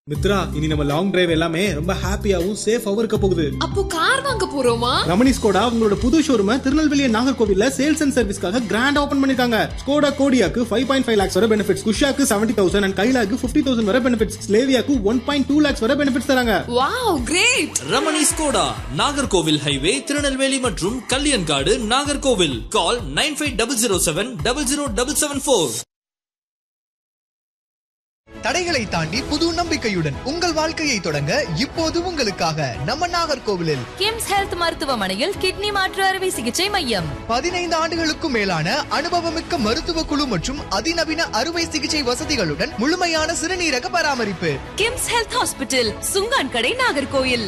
மித்ரா இனி நம்ம long drive எல்லாமே ரொம்ப ஹாப்பியாவும் சேஃபாவும் இருக்க போகுது அப்போ கார் வாங்க போறோமா ரமணி ஸ்கோடா உங்களோட புது ஷோரூம திருநெல்வேலி நாகர்கோவில்ல சேல்ஸ் அண்ட் சர்வீஸ்க்காக கிராண்ட் ஓபன் பண்ணிருக்காங்க Skoda Kodiaq five point five lakhs வரை benefits Kushaq seventy thousand and Kylaq fifty thousand வரை பெனிஃபிட்ஸ் ஸ்லேவியாக்கு ஒன் பாயிண்ட் டூ லேக்ஸ் வரை பெனிஃபிட்ஸ் தராங்க wow great Ramani Skoda Nagercoil highway Tirunelveli மற்றும் Kalyankadu Nagercoil call nine five double zero seven double zero double seven four தடைகளை தாண்டி புது நம்பிக்கையுடன் உங்கள் வாழ்க்கையை தொடங்க இப்போது உங்களுக்காக நம்ம நாகர்கோவிலில் கிம்ஸ் ஹெல்த் மருத்துவமனையில் கிட்னி மாற்று அறுவை சிகிச்சை மையம் பதினைந்து ஆண்டுகளுக்கும் மேலான அனுபவமிக்க மருத்துவ குழு மற்றும் அதிநவீன அறுவை சிகிச்சை வசதிகளுடன் முழுமையான சிறுநீரக பராமரிப்பு கிம்ஸ் ஹெல்த் ஹாஸ்பிட்டல் சுங்கான் கடை நாகர்கோயில்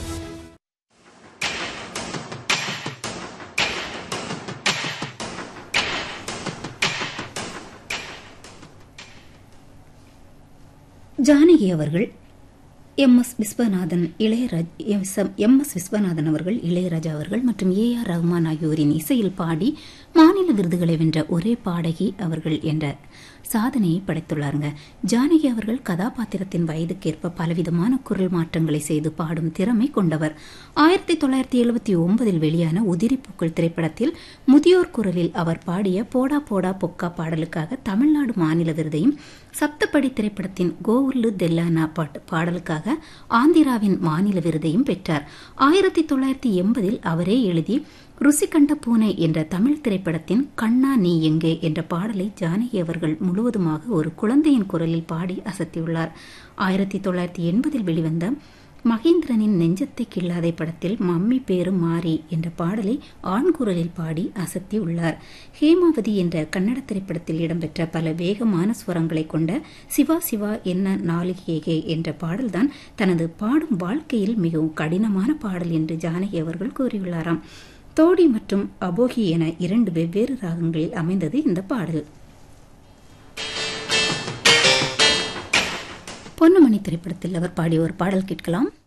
ஜானகி அவர்கள் M S Viswanathan Ilayaraj M S Viswanathan அவர்கள் இளையராஜா அவர்கள் மற்றும் ஏ ஆர் ரஹ்மான் ஆகியோரின் இசையில் பாடி மாநில விருதுகளை வென்ற ஒரே பாடகி அவர்கள் என்ற சாதனையை படைத்துள்ளாருங்க ஜானகி அவர்கள் கதாபாத்திரத்தின் வயதுக்கேற்ப பலவிதமான குரல் மாற்றங்களை செய்து பாடும் திறமை கொண்டவர் ஆயிரத்தி தொள்ளாயிரத்தி எழுபத்தி ஒன்பதில் வெளியான உதிரிப்பூக்கள் திரைப்படத்தில் முதியோர் குரலில் அவர் பாடிய போடா போடா பொக்கா பாடலுக்காக தமிழ்நாடு மாநில விருதையும் சப்தப்படி திரைப்படத்தின் கோவுல்லு தெல்லானா பாட்டு பாடலுக்காக ஆந்திராவின் மாநில விருதையும் பெற்றார் ஆயிரத்தி தொள்ளாயிரத்தி எண்பதில் அவரே எழுதி ருசி கண்ட பூனை என்ற தமிழ் திரைப்படத்தின் கண்ணா நீ எங்கே என்ற பாடலை ஜானகி அவர்கள் முழுவதுமாக ஒரு குழந்தையின் குரலில் பாடி அசத்தியுள்ளார் ஆயிரத்தி தொள்ளாயிரத்தி எண்பதில் வெளிவந்த மகேந்திரனின் நெஞ்சத்தை கில்லாதை படத்தில் மம்மி பேரும் மாறி என்ற பாடலை ஆண் குரலில் பாடி அசத்தி உள்ளார் ஹேமாவதி என்ற கன்னட திரைப்படத்தில் இடம்பெற்ற பல வேகமான ஸ்வரங்களை கொண்ட சிவா சிவா என்ன நாளிகேகே என்ற பாடல்தான் தனது பாடும் வாழ்க்கையில் மிகவும் கடினமான பாடல் என்று ஜானகி அவர்கள் கூறியுள்ளாராம் தோடி மற்றும் அபோகி என இரண்டு வெவ்வேறு ராகங்களில் அமைந்தது இந்த பாடல் பொன்னுமணி திரைப்படத்தில் அவர் பாடிய ஒரு பாடல் கேட்கலாம்